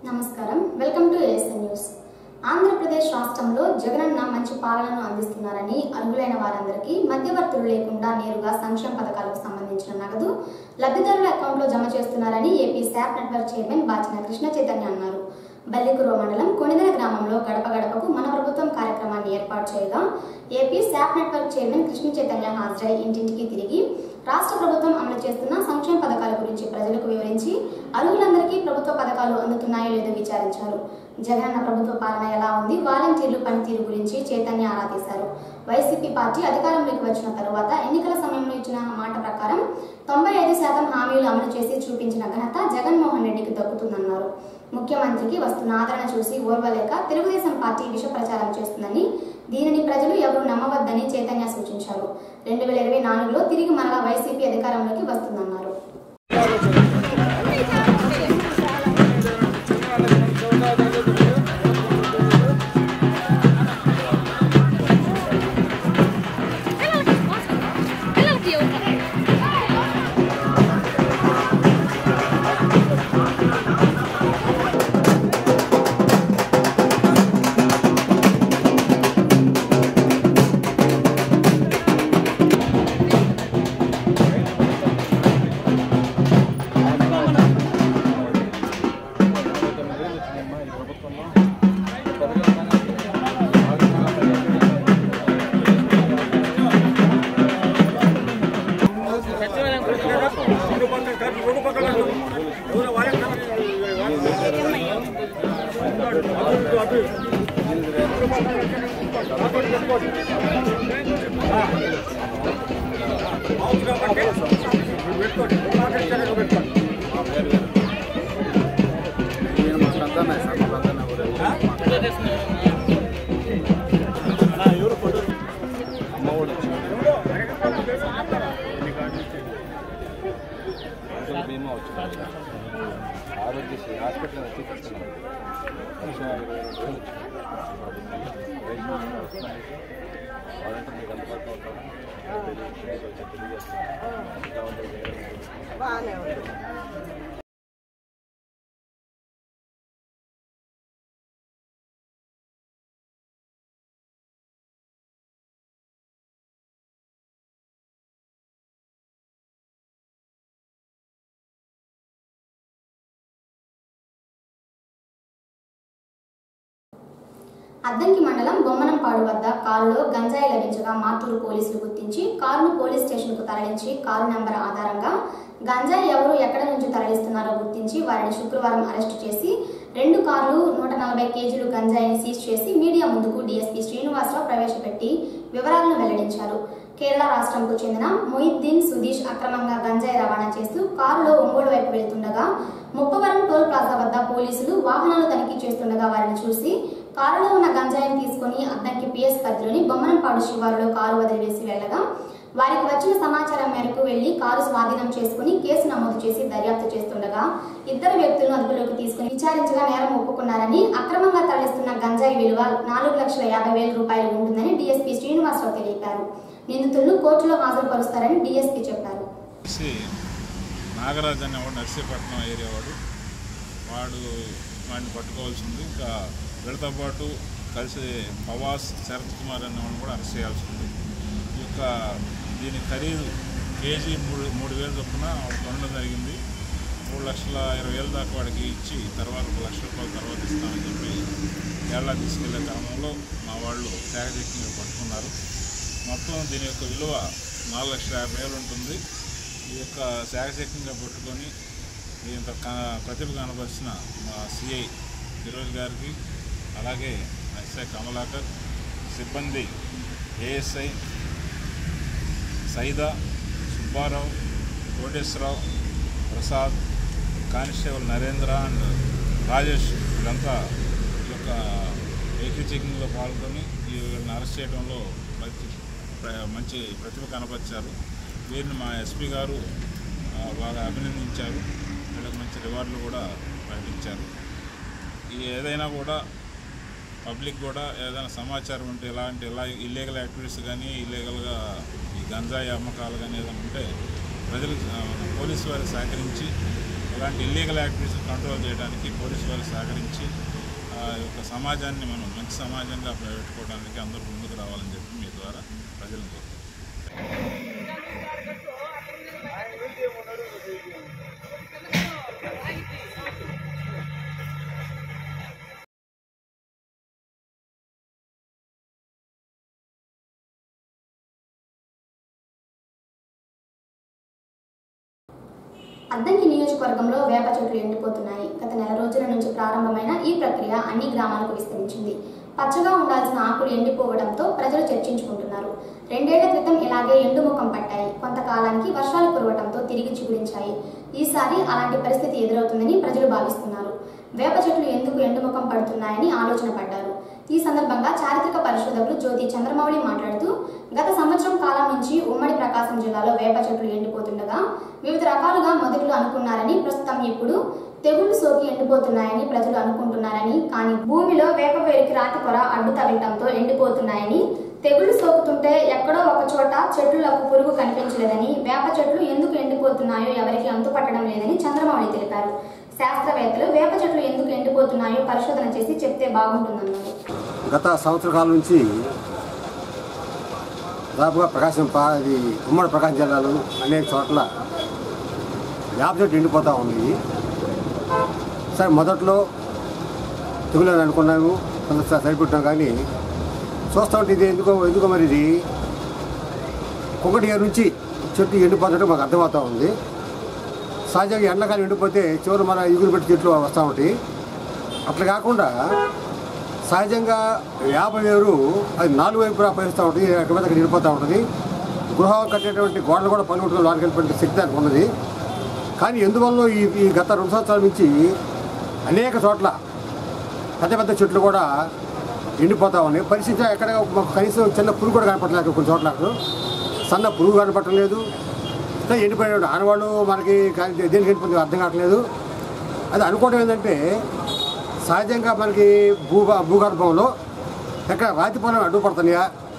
నమస్కారం welcome to ASN news Andhra Pradesh రాష్ట్రంలో జగనన్న మంచి పాలనను అందిస్తున్నారని అర్హులైన వారందరికీ మధ్యవర్తులు లేకుండా నేరుగా సంక్షేమ పథకాలకు సంబంధించిన నగదు లబ్ధిదారుల అకౌంట్లో జమ చేస్తున్నారని AP SAAP network chairman Bachina Krishna Chaitanya అన్నారు బల్లికురవ మండలం కొణిదల గ్రామంలో గడప గడపకు మన ప్రభుత్వం కార్యక్రమాన్ని ఏర్పాటు చేయగా AP SAAP network chairman Krishna Chaitanya హాజరై ఇంటింటికి తిరిగి రాష్ట్ర ప్రభుత్వం అమలు చేస్తున్న సంక్షేమ పథకాల గురించి ప్రజలకు వివరించి అర్హులందరికీ ప్రభుత్వ పథకాలు అందుతున్నాయో లేదో విచారించారు జగనన్న ప్రభుత్వ పాలన ఎలా ఉంది వాలంటీర్లు పనితీరు గురించి చైతన్య ఆరా తీశారు వైసీపీ పార్టీ అధికారంలోకి వచ్చిన తరువాత ఎన్నికల సమయంలో ఇచ్చిన మాట ప్రకారం తొంభై ఐదు శాతం హామీలు అమలు చేసి చూపించిన ఘనత జగన్మోహన్ రెడ్డికి దక్కుతుందన్నారు ముఖ్యమంత్రికి వస్తున్న ఆదరణ చూసి ఓర్వలేక తెలుగుదేశం పార్టీ విష ప్రచారం చేస్తుందని దీనిని ప్రజలు ఎవరు నమ్మవద్దని చైతన్య సూచించారు రెండు వేల ఇరవై నాలుగులో తిరిగి మరలా వైసీపీ అధికారంలోకి వస్తుందన్నారు బీమా వచ్చింది ఆరోగ్యశ్రీ హాస్పిటల్ చూపిస్తున్నాం లక్ష ఇరవై రెండు వేలు వచ్చింది వారంటే మీకు అందుబాటులో ఉంటాను తెలియజేస్తున్నాను ఎలా ఉందో వేరే అద్దంకి మండలం బొమ్మనంపాడు వద్ద కారులో గంజాయి లభించగా మార్టూరు పోలీసులు గుర్తించి కారును పోలీస్ స్టేషన్కు తరలించి కారు నెంబర్ ఆధారంగా గంజాయి ఎవరు ఎక్కడ నుంచి తరలిస్తున్నారో గుర్తించి వారిని శుక్రవారం అరెస్టు చేసి రెండు కార్లు నూట నలభై కేజీలు గంజాయిని సీజ్ చేసి మీడియా ముందుకు డీఎస్పీ శ్రీనివాసరావు ప్రవేశపెట్టి వివరాలను వెల్లడించారు కేరళ రాష్ట్రంకు చెందిన మొయిద్దీన్ సుదీష్ అక్రమంగా గంజాయి రవాణా చేస్తూ కారులో ఒంగోలు వైపు వెళ్తుండగా ముప్పవరం టోల్ ప్లాజా వద్ద పోలీసులు వాహనాలు తనిఖీ చేస్తుండగా వారిని చూసి కారులో ఉన్న గంజాయిని తీసుకుని అద్దంకి పిఎస్ పరిధిలోని బొమ్మనంపాడు శివారులో కారు వదిలివేసి వెళ్లగా వారికి వచ్చిన సమాచారం మేరకు వెళ్లి కారు స్వాధీనం చేసుకుని కేసు నమోదు చేసి దర్యాప్తు చేస్తుండగా ఇద్దరు వ్యక్తులను అదుపులోకి తీసుకుని విచారించగా నేరం ఒప్పుకున్నారని అక్రమంగా తరలిస్తున్న గంజాయి విలువ నాలుగు లక్షల యాభై వేల రూపాయలు ఉంటుందని డీఎస్పీ శ్రీనివాసరావు తెలిపారు నిందితులను కోర్టులో హాజరుపరుస్తారని డీఎస్పీ చెప్పారు వచ్చి నాగరాజ్ అనేవాడు నర్సీపట్నం ఏరియా వాడు వాడు వాడిని పట్టుకోవాల్సి ఉంది ఇంకా వీళ్ళతో పాటు కలిసి పవాస్ శరత్ కుమార్ అనేవాడిని కూడా అరెస్ట్ చేయాల్సి ఉంది ఈ యొక్క దీని ఖరీదు కేజీ మూడు మూడు వేలు చొప్పున వాడు కొనడం జరిగింది మూడు లక్షల ఇరవై వేల దాకా వాడికి ఇచ్చి తర్వాత ఒక లక్ష రూపాయల తర్వాత ఇస్తామని చెప్పి కేరళ తీసుకెళ్లే క్రమంలో మా వాళ్ళు శాఖరీకంగా పట్టుకున్నారు మొత్తం దీని యొక్క విలువ నాలుగు లక్షల యాభై వేలు ఉంటుంది ఈ యొక్క శాఖశక్తిగా పట్టుకొని దీంతో క- ప్రతిభ కనబరిచిన మా సిఐ ఫిరోజ్ గారికి అలాగే ఎస్ఐ కమలాకర్ సిబ్బంది ASI Saida Subbarao Koteswararao Prasad constable Narendra and Rajesh వీళ్ళంతా ఈ యొక్క వెహికల్ చెకింగ్లో పాల్గొని ఈ వీళ్ళని అరెస్ట్ చేయడంలో మంచి ప్ర- మంచి ప్రతిభ కనపరిచారు వీరిని మా ఎస్పీ గారు ఆ, బాగా అభినందించారు వీళ్ళకి మంచి రివార్డులు కూడా ప్రకటించారు ఈ ఏదైనా కూడా పబ్లిక్ కూడా ఏదైనా సమాచారం ఉంటే ఎలాంటి ఇలా ఇల్లీగల్ యాక్టివిటీస్ కానీ ఇల్లీగల్గా ఈ గంజాయి అమ్మకాలు కానీ ఏదైనా ఉంటే ప్రజలకు ఆ, పోలీసు వారికి సహకరించి ఇలాంటి ఇల్లీగల్ యాక్టివిటీస్ కంట్రోల్ చేయడానికి పోలీసు వారు సహకరించి ఆ యొక్క సమాజాన్ని మనం మంచి సమాజంగా పెట్టుకోవడానికి అందరూ ముందుకు రావాలని చెప్పి మీ ద్వారా ప్రజలను కోరుతున్నాను అద్దంకి నియోజకవర్గంలో వేప చెట్లు ఎండిపోతున్నాయి గత నెల రోజుల నుంచి ప్రారంభమైన ఈ ప్రక్రియ అన్ని గ్రామాలకు విస్తరించింది పచ్చగా ఉండాల్సిన ఆకులు ఎండిపోవడంతో ప్రజలు చర్చించుకుంటున్నారు రెండేళ్ల క్రితం ఇలాగే ఎండుముఖం పట్టాయి కొంతకాలానికి వర్షాలు కురవడంతో తిరిగి చిగురించాయి ఈసారి అలాంటి పరిస్థితి ఎదురవుతుందని ప్రజలు భావిస్తున్నారు వేప చెట్లు ఎందుకు ఎండుముఖం పడుతున్నాయని ఆలోచన పడ్డారు ఈ సందర్భంగా చారిత్రక పరిశోధకులు జ్యోతి చంద్రమౌళి మాట్లాడుతూ గత సంవత్సరం కాలం నుంచి ఉమ్మడి ప్రకాశం జిల్లాలో వేప చెట్లు ఎండిపోతుండగా వివిధ రకాలుగా మొదట్లో అనుకున్నారని ప్రస్తుతం ఇప్పుడు తెగుళ్లు సోకి ఎండిపోతున్నాయని ప్రజలు అనుకుంటున్నారని కానీ భూమిలో వేప వేరుకి రాతి పొర అడ్డు తగలటంతో ఎండిపోతున్నాయని తెగుళ్లు సోకుతుంటే ఎక్కడో ఒక చోట చెట్లకు పురుగు కనిపించలేదని వేప చెట్లు ఎందుకు ఎండిపోతున్నాయో ఎవరికి అంతుపట్టడం లేదని చంద్రమౌళి తెలిపారు శాస్త్రవేత్తలు వేప చెట్లు ఎందుకు ఎండిపోతున్నాయో పరిశోధన చేసి చెప్తే బాగుంటుందన్నారు గత సంవత్సర కాలం నుంచి దాదాపుగా ప్రకాశం పా ఇది ఉమ్మడి ప్రకాశం జిల్లాలో అనేక చోట్ల వేప చెట్టు ఎండిపోతూ ఉంది సరే మొదట్లో తెగులని అనుకున్నాము కొంత స- సరిపెట్టాం కానీ చూస్తూ ఉంటే ఇది ఎందుకో ఎందుకో మరి ఇది ఒకటి నుంచి చెట్టు ఎండిపోతుంటే మాకు అర్థమవుతూ ఉంది సహజంగా ఎండాకాలం ఎండిపోతే చివరి మన ఇగురు పెట్టి చెట్లు వస్తూ ఉంటాయి అట్లా కాకుండా సహజంగా వేప వేరు అది నాలుగు వైపులా పనిస్తూ ఉంటుంది ఎక్కడ మీద అక్కడ వెళ్ళిపోతూ ఉంటుంది గృహం కట్టేటువంటి గోడలు కూడా పనిముట్టుకుని లోనికి వెళ్ళిపోయిన శక్తి దానికి ఉన్నది కానీ ఎందువల్ల ఈ ఈ గత రెండు సంవత్సరాల నుంచి అనేక చోట్ల పెద్ద పెద్ద చెట్లు కూడా ఎండిపోతూ ఉన్నాయి పరిస్థితి ఎక్కడ మాకు కనీసం చిన్న పురుగు కూడా కనపడలేదు కొన్ని చోట్ల సన్న పురుగు కనపడలేదు ఇంకా ఎండిపోయిన ఆనవాళ్ళు మనకి కా- దేనికి ఎండిపోతుందో అర్థం కావట్లేదు అది అనుకోవడం ఏంటంటే సహజంగా మనకి భూ భూగర్భంలో ఎక్కడ రాతి పొలం అడ్డుపడుతున్నాయా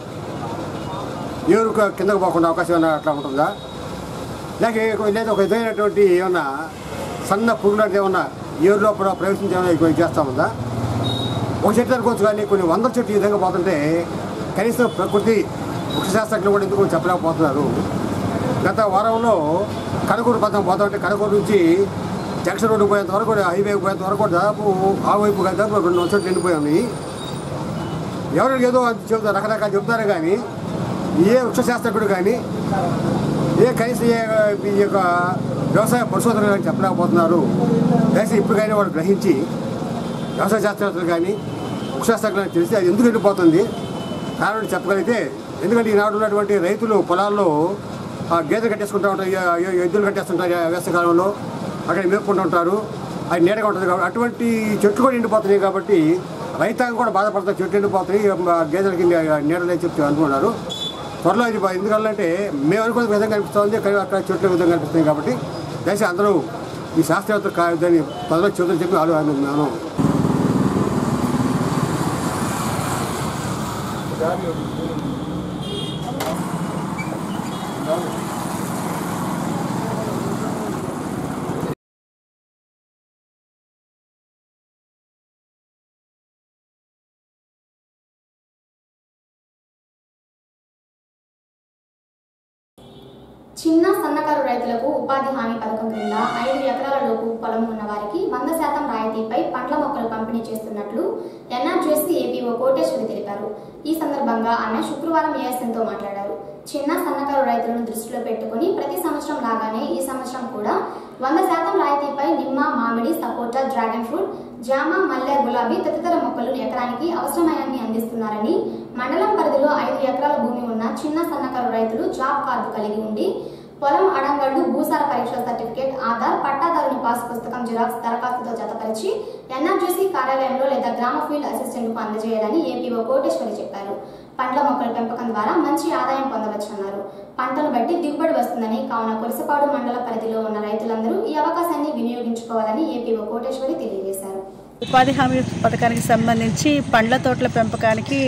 ఏరు క- కిందకు పోకుండా అవకాశం ఏమైనా అట్లా ఉంటుందా లేక ఏ- లేదా ఒక విధమైనటువంటి ఏమన్నా సన్న పురుగు లాంటిది ఏమన్నా ఏరు లోపల ప్రవేశించేమన్నా ఎక్కువ చేస్తా ఉందా ఒక చెట్టు అనుకోవచ్చు కానీ కొన్ని వందల చెట్లు ఈ విధంగా పోతుంటే కనీసం ప్రకృతి వృక్షశాస్త్రజ్ఞులు కూడా ఎందుకు చెప్పలేకపోతున్నారు గత వారంలో కనకూరు పథకం పోతుంటే కనకూరు నుంచి జంక్షన్ రోడ్డు పోయేంత వరకు కూడా హైవే పోయేంత వరకు కూడా దాదాపు ఆ వైపు కాదు దాదాపు రెండు వందల చెట్లు ఎండిపోయి ఉన్నాయి ఎవరికి ఏదో అది చెబుతారు రకరకాలు చెబుతారు కానీ ఏ వృక్షశాస్త్రజ్ఞుడు కానీ ఏ కనీసం ఏ ఈ యొక్క వ్యవసాయ పరిశోధన కానీ చెప్పలేకపోతున్నారు దయచేసి ఇప్పటికైనా వాళ్ళు గ్రహించి వ్యవసాయ శాస్త్రవేత్తలు కానీ వృక్షశాస్త్రజ్ఞులు తెలిసి అది ఎందుకు ఎండిపోతుంది కారణం చెప్పగలిగితే ఎందుకంటే ఈనాడు ఉన్నటువంటి రైతులు పొలాల్లో ఆ గేదెలు కట్టేసుకుంటూ ఉంటారు ఎ- ఎ- ఎద్దులు కట్టేస్తుంటారు వేసవికాలంలో అక్కడ మేపుకుంటూ ఉంటారు అది నీడగా ఉంటుంది కాబట్టి అటువంటి చెట్లు కూడా ఎండిపోతున్నాయి కాబట్టి రైతాంగం కూడా బాధపడతారు చెట్లు ఎండిపోతాయి ఆ గేదెలకి నీడలే చెప్తే అనుకున్నారు త్వరలో ఇది ఎందుకంటే మేము అనుకున్న విధంగా కనిపిస్తుంది కానీ అక్కడ చెట్లు విధంగా కనిపిస్తుంది కాబట్టి దయచేసి అందరూ ఈ శాస్త్రవేత్త దాన్ని త్వరలో చెబుతారని చెప్పి ఆలో మనం చిన్న సన్నకారు రైతులకు ఉపాధి హామీ పథకం క్రింద ఐదు ఎకరాల లోపు పొలం ఉన్న వారికి వంద శాతం రాయితీపై పండ్ల మొక్కలు పంపిణీ చేస్తున్నట్లు ఎన్ఆర్జేసీ ఏపీఓ కోటేశ్వరి తెలిపారు ఈ సందర్భంగా ఆమె శుక్రవారం ఏఎస్ఎన్తో మాట్లాడారు చిన్న సన్నకారు రైతులను దృష్టిలో పెట్టుకుని ప్రతి సంవత్సరం లాగానే ఈ సంవత్సరం కూడా వంద శాతం రాయితీపై నిమ్మ మామిడి సపోటా డ్రాగన్ ఫ్రూట్ జామ మల్లె గులాబీ తదితర మొక్కలు ఎకరానికి అవసరమైనన్ని అందిస్తున్నారని మండలం పరిధిలో ఐదు ఎకరాల భూమి ఉన్న చిన్న సన్నకారు రైతులు జాబ్ కార్డు కలిగి ఉండి పొలం అడంగళ్ళు భూసార పరీక్ష సర్టిఫికేట్ ఆధార్ పట్టాదారుని పాస్ పుస్తకం జిరాక్స్ దరఖాస్తుతో జతపరిచి ఎన్ఆర్జీసీ కార్యాలయంలో లేదా గ్రామ ఫీల్డ్ అసిస్టెంట్కు అందజేయాలని ఏపీఓ కోటేశ్వరి చెప్పారు పండ్ల మొక్కల పెంపకం ద్వారా మంచి ఆదాయం పొందవచ్చన్నారు పంటను బట్టి దిగుబడి వస్తుందని కావున కురసపాడు మండల పరిధిలో ఉన్న రైతులందరూ ఈ అవకాశాన్ని వినియోగించుకోవాలని ఏపీఓ కోటేశ్వరి తెలియజేశారు ఉపాధి హామీ పథకానికి సంబంధించి పండ్ల తోటల పెంపకానికి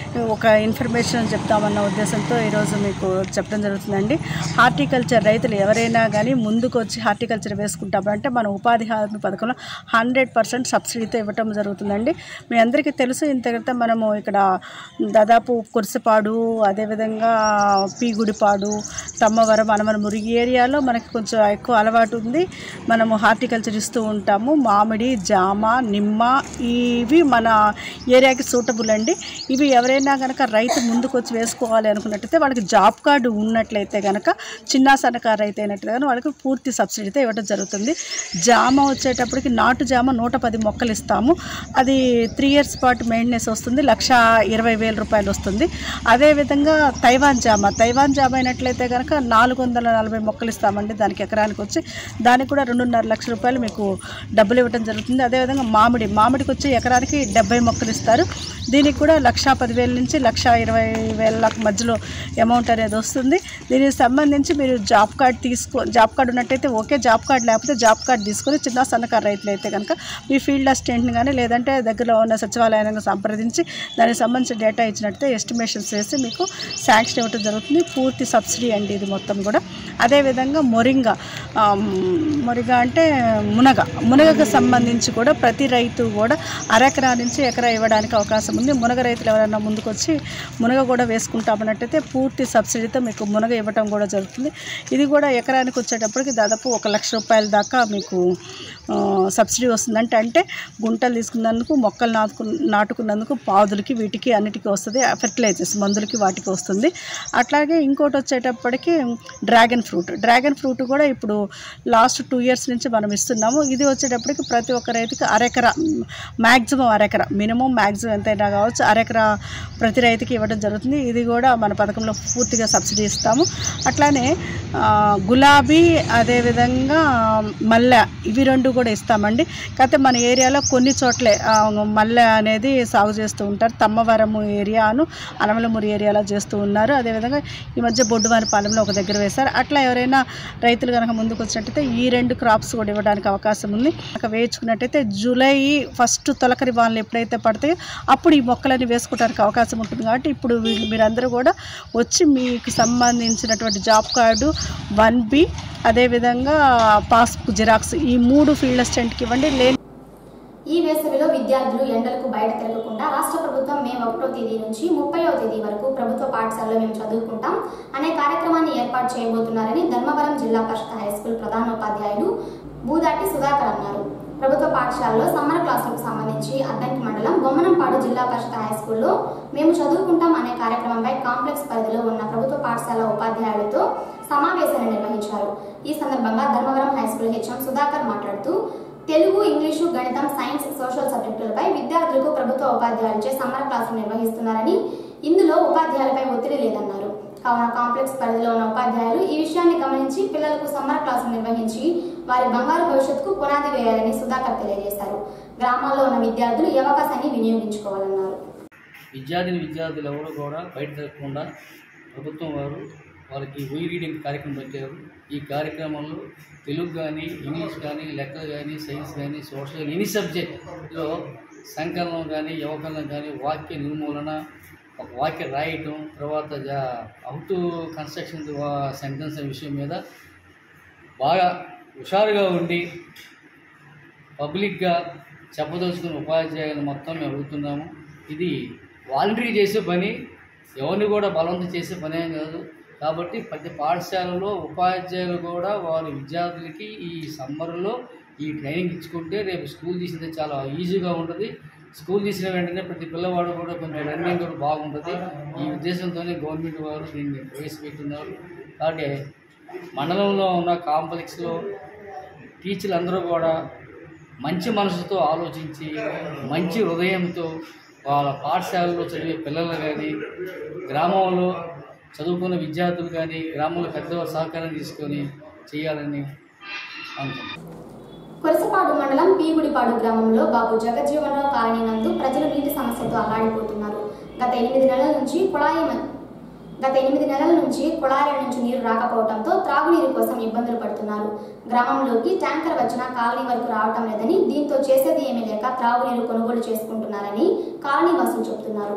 ఒక ఇన్ఫర్మేషన్ చెప్తామన్న ఉద్దేశంతో ఈరోజు మీకు చెప్పడం జరుగుతుందండి హార్టికల్చర్ రైతులు ఎవరైనా కానీ ముందుకు వచ్చి హార్టికల్చర్ వేసుకుంటామంటే మన ఉపాధి హామీ పథకంలో హండ్రెడ్ పర్సెంట్ సబ్సిడీతో ఇవ్వటం జరుగుతుందండి మీ అందరికీ తెలుసు ఇంత క్రితం మనము ఇక్కడ దాదాపు కురిసపాడు అదేవిధంగా పీగుడిపాడు తమ్మవరం అనమనమురు ఈ ఏరియాలో మనకి కొంచెం ఎక్కువ అలవాటు ఉంది మనము హార్టికల్చర్ ఇస్తూ ఉంటాము మామిడి జామ నిమ్మ ఇవి మన ఏరియాకి సూటబుల్ అండి ఇవి ఎవరైనా కనుక రైతు ముందుకు వచ్చి వేసుకోవాలి అనుకున్నట్టయితే వాళ్ళకి జాబ్ కార్డు ఉన్నట్లయితే కనుక చిన్న సన్నకారు రైతు అయినట్లయితే కనుక వాళ్ళకి పూర్తి సబ్సిడీతో ఇవ్వడం జరుగుతుంది జామ వచ్చేటప్పటికి నాటు జామ నూట పది మొక్కలు ఇస్తాము అది త్రీ ఇయర్స్ పాటు మెయింటెనెన్స్ వస్తుంది లక్ష ఇరవై వేల రూపాయలు వస్తుంది అదేవిధంగా తైవాన్ జామ తైవాన్ జామ అయినట్లయితే కనుక నాలుగు వందల నలభై మొక్కలు ఇస్తామండి దానికి ఎకరానికి వచ్చి దానికి కూడా రెండున్నర లక్షల రూపాయలు మీకు డబ్బులు ఇవ్వడం జరుగుతుంది అదేవిధంగా మామిడి మామిడికి వచ్చి ఎకరానికి డెబ్బై మొక్కలు ఇస్తారు దీనికి కూడా లక్ష పదివేల నుంచి లక్ష ఇరవై వేల మధ్యలో అమౌంట్ అనేది వస్తుంది దీనికి సంబంధించి మీరు జాబ్ కార్డ్ తీసుకో జాబ్ కార్డు ఉన్నట్టయితే ఓకే జాబ్ కార్డ్ లేకపోతే జాబ్ కార్డ్ తీసుకొని చిన్న సన్నకారు రైతులు అయితే కనుక మీ ఫీల్డ్ అసిస్టెంట్ని కానీ లేదంటే దగ్గరలో ఉన్న సచివాలయాన్ని సంప్రదించి దానికి సంబంధించిన డేటా ఇచ్చినట్టయితే ఎస్టిమేషన్స్ వేసి మీకు శాంక్షన్ ఇవ్వడం జరుగుతుంది పూర్తి సబ్సిడీ అండి ఇది మొత్తం కూడా అదేవిధంగా మొరింగా ఆ, మొరింగా అంటే మునగ మునగకు సంబంధించి కూడా ప్రతి రైతు కూడా అరెకరా నుంచి ఎకరా ఇవ్వడానికి అవకాశం ఉంది మునగ రైతులు ఎవరైనా ముందుకు వచ్చి మునగ కూడా వేసుకుంటామన్నట్టయితే పూర్తి సబ్సిడీతో మీకు మునగ ఇవ్వడం కూడా జరుగుతుంది ఇది కూడా ఎకరానికి వచ్చేటప్పటికి దాదాపు ఒక లక్ష రూపాయల దాకా మీకు ఆ, సబ్సిడీ వస్తుందంటే అంటే గుంటలు తీసుకున్నందుకు మొక్కలు నాటుకు నాటుకున్నందుకు పాదులకి వీటికి అన్నిటికీ వస్తుంది ఫెర్టిలైజర్స్ మందులకి వాటికి వస్తుంది అట్లాగే ఇంకోటి వచ్చేటప్పటికి డ్రాగన్ ఫ్రూట్ డ్రాగన్ ఫ్రూట్ కూడా ఇప్పుడు లాస్ట్ టూ ఇయర్స్ నుంచి మనం ఇస్తున్నాము ఇది వచ్చేటప్పటికి ప్రతి ఒక్క రైతుకి అరెకరా మ్యాక్సిమం అరెకరా మినిమం మ్యాక్సిమం ఎంతైనా కావచ్చు అరెకరా ప్రతి రైతుకి ఇవ్వడం జరుగుతుంది ఇది కూడా మన పథకంలో పూర్తిగా సబ్సిడీ ఇస్తాము అట్లానే ఆ, గులాబీ అదేవిధంగా మల్లె ఇవి రెండు కూడా ఇస్తామండి కాకపోతే మన ఏరియాలో కొన్ని చోట్లే ఆ, మల్లె అనేది సాగు చేస్తూ ఉంటారు తమ్మవరము ఏరియాను అనమలమూరి ఏరియాలో చేస్తూ ఉన్నారు అదేవిధంగా ఈ మధ్య బొడ్డువారిపాలెంలో ఒక దగ్గర వేశారు అట్లా ఎవరైనా రైతులు కనుక ముందుకు వచ్చినట్టయితే ఈ రెండు క్రాప్స్ కూడా ఇవ్వడానికి అవకాశం ఉంది అక్కడ వేయించుకున్నట్టయితే జూలై ఫస్ట్ తొలకరి వానలు ఎప్పుడైతే పడతాయో అప్పుడు ఈ మొక్కలని వేసుకోవడానికి అవకాశం ఉంటుంది కాబట్టి ఇప్పుడు వీళ్ళు మీరందరూ కూడా వచ్చి మీకు సంబంధించినటువంటి జాబ్ కార్డు వన్ బి అదేవిధంగా పాస్బుక్ జిరాక్స్ ఈ మూడు ఫీల్డ్ అసిస్టెంట్కి ఇవ్వండి లేని ఈ వేసవిలో విద్యార్థులు ఎండలకు బయట తిరగకుండా రాష్ట్ర ప్రభుత్వం మే ఒకటో తేదీ నుంచి ముప్పైవ తేదీ వరకు ప్రభుత్వ పాఠశాలలో మేము చదువుకుంటాం అనే కార్యక్రమాన్ని ఏర్పాటు చేయబోతున్నారని ధర్మవరం జిల్లా పరిషత్ హై స్కూల్ ప్రధానోపాధ్యాయులు బూదాటి సుధాకర్ అన్నారు ప్రభుత్వ పాఠశాలలో సమ్మర్ క్లాసులకు సంబంధించి అద్దంకి మండలం బొమ్మనంపాడు జిల్లా పరిషత్ హై స్కూల్లో మేము చదువుకుంటాం అనే కార్యక్రమంపై కాంప్లెక్స్ పరిధిలో ఉన్న ప్రభుత్వ పాఠశాల ఉపాధ్యాయులతో సమావేశాన్ని నిర్వహించారు ఈ సందర్భంగా Dharmavaram high school HM Sudhakar మాట్లాడుతూ తెలుగు ఇంగ్లీషు గణితం సైన్స్ సోషల్ సబ్జెక్టులపై విద్యార్థులకు ప్రభుత్వ ఉపాధ్యాయులచే సమ్మర్ క్లాసులు నిర్వహిస్తున్నారని ఇందులో ఉపాధ్యాయులపై ఒత్తిడి లేదన్నారు కావున కాంప్లెక్స్ పరిధిలో ఉన్న ఉపాధ్యాయులు ఈ విషయాన్ని గమనించి పిల్లలకు సమ్మర్ క్లాసులు నిర్వహించి వారి బంగారు భవిష్యత్తుకు పునాది వేయాలని సుధాకర్ తెలియజేశారు గ్రామాల్లో ఉన్న విద్యార్థులు ఈ అవకాశాన్ని వినియోగించుకోవాలన్నారు విద్యార్థిని విద్యార్థులు ఎవరు కూడా బయట తిరగకుండా ప్రభుత్వం వారు వాళ్ళకి వీ రీడింగ్ కార్యక్రమం పెట్టారు ఈ కార్యక్రమంలో తెలుగు కానీ ఇంగ్లీష్ కానీ లెక్కలు కానీ సైన్స్ కానీ సోషల్ ఎనీ సబ్జెక్ట్లో సంకలనం కానీ వ్యవకలనం కానీ వాక్య నిర్మూలన ఒక వాక్య రాయటం తర్వాత అవుట్ కన్స్ట్రక్షన్ సెంటెన్స్ విషయం మీద బాగా హుషారుగా ఉండి పబ్లిక్గా చెప్పదలుచుకున్న ఉపాధ్యాయులు మొత్తం మేము అడుగుతున్నాము ఇది వాలంటరీ చేసే పని ఎవరిని కూడా బలవంతం చేసే పని ఏం కాదు కాబట్టి ప్రతి పాఠశాలలో ఉపాధ్యాయులు కూడా వారి విద్యార్థులకి ఈ సమ్మర్లో ఈ ట్రైనింగ్ ఇచ్చుకుంటే రేపు స్కూల్ తీసింది చాలా ఈజీగా ఉంటుంది స్కూల్ తీసిన వెంటనే ప్రతి పిల్లవాడు కూడా కొంచెం రన్నింగ్ కూడా బాగుంటుంది ఈ ఉద్దేశంతోనే గవర్నమెంట్ వారు దీన్ని ప్రవేశపెట్టున్నారు కాబట్టి మండలంలో ఉన్న కాంప్లెక్స్లో టీచర్లు అందరూ కూడా మంచి మనసుతో ఆలోచించి మంచి హృదయంతో వాళ్ళ పాఠశాలలో చదివే పిల్లలు కానీ గ్రామంలో చదువుకున్న విద్యార్థులు కానీ గ్రామంలో పెద్ద సహకారం తీసుకొని చేయాలని అనుకుంటున్నాను కొరసపాడు మండలం పీగుడిపాడు గ్రామంలో బాబు జగజ్జీవనరావు కాలనీ నందు ప్రజలు నీటి సమస్యతో అల్లాడిపోతున్నారు గత ఎనిమిది నెలల నుంచి కుళాయి మ- గత ఎనిమిది నెలల నుంచి కుళాయిల నుంచి నీరు రాకపోవడంతో త్రాగునీరు కోసం ఇబ్బందులు పడుతున్నారు గ్రామంలోకి ట్యాంకర్ వచ్చినా కాలనీ వరకు రావటం లేదని దీంతో చేసేది ఏమీ లేక త్రాగునీరు కొనుగోలు చేసుకుంటున్నారని కాలనీ వాసులు చెబుతున్నారు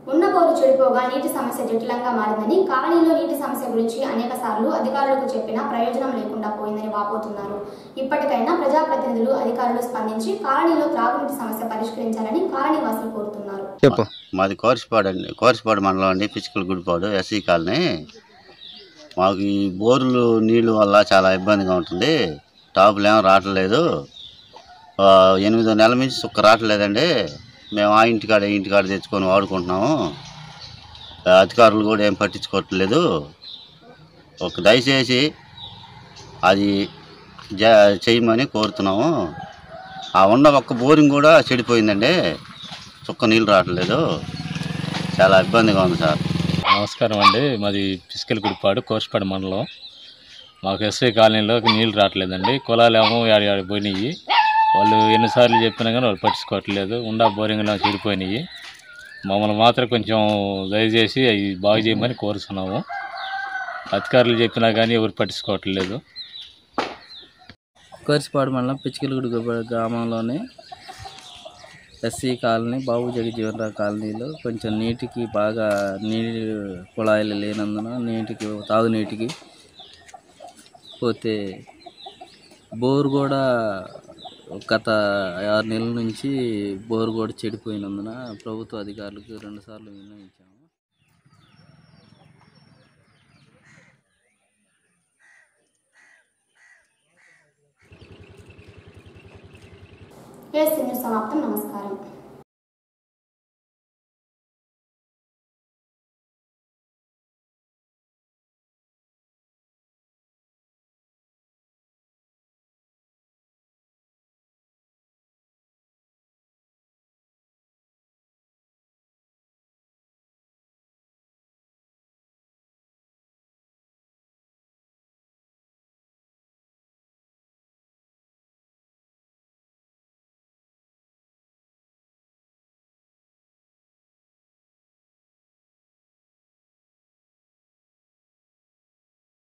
ఉన్న బోరు చెడిపోగా నీటి సమస్య జటిలంగా మారిందని కాలనీలో నీటి సమస్య గురించి అనేక సార్లు అధికారులకు చెప్పినా ప్రయోజనం లేకుండా పోయిందని వాపోతున్నారు ఇప్పటికైనా ప్రజాప్రతినిధులు అధికారులు స్పందించి కాలనీలో త్రాగునీటి సమస్య పరిష్కరించాలని కాలనీవాసులు కోరుతున్నారు చెప్పు మాది కోర్సుపాడు అండి కోర్సుపాడు మండలం అండి పిచ్చుకల గుడిపాడు ఎస్సీ కాలనీ మాకు ఈ బోర్లు నీళ్ళు వల్ల చాలా ఇబ్బందిగా ఉంటుంది టాపులు ఏం రావట్లేదు ఆ, ఎనిమిదో నెలల నుంచి సుక్క రావట్లేదండి మేము ఆ ఇంటికాడ ఈ ఇంటికాడ తెచ్చుకొని వాడుకుంటున్నాము ఆ, అధికారులు కూడా ఏం పట్టించుకోవట్లేదు ఒక దయచేసి అది జ చేయమని కోరుతున్నాము ఆ ఉన్న ఒక్క బోరింగ్ కూడా చెడిపోయిందండి చుక్క నీళ్ళు రావట్లేదు చాలా ఇబ్బందిగా ఉంది సార్ నమస్కారం అండి మాది పిసికల్ గుడిపాడు కోర్సుపాడు మండలం మాకు ఎస్ఐ కాలనీలో నీళ్ళు రావట్లేదండి కులాలు ఏమో యాడ యాడ పోయినాయి వాళ్ళు ఎన్నిసార్లు చెప్పినా కానీ వాళ్ళు పట్టించుకోవట్లేదు ఉండా బోరింగ్లో చెడిపోయినాయి మమ్మల్ని మాత్రం కొంచెం దయచేసి అవి బాగు చేయమని కోరుతున్నాము అధికారులు చెప్పినా కానీ ఎవరు పట్టించుకోవట్లేదు కోర్సిపాడు మండలం పిచ్చికలగూడి గ్రామంలోని ఎస్సీ కాలనీ బాబు జగజీవనరావు కాలనీలో కొంచెం నీటికి బాగా నీటి కుళాయిలు లేనందున నీటికి తాగునీటికి పోతే బోర్ కూడా గత ఆరు నెలల నుంచి బోర్ కూడా చెడిపోయినందున ప్రభుత్వ అధికారులకు రెండుసార్లు విన్నవించాము ఏ న్యూస్ సమాప్తం నమస్కారం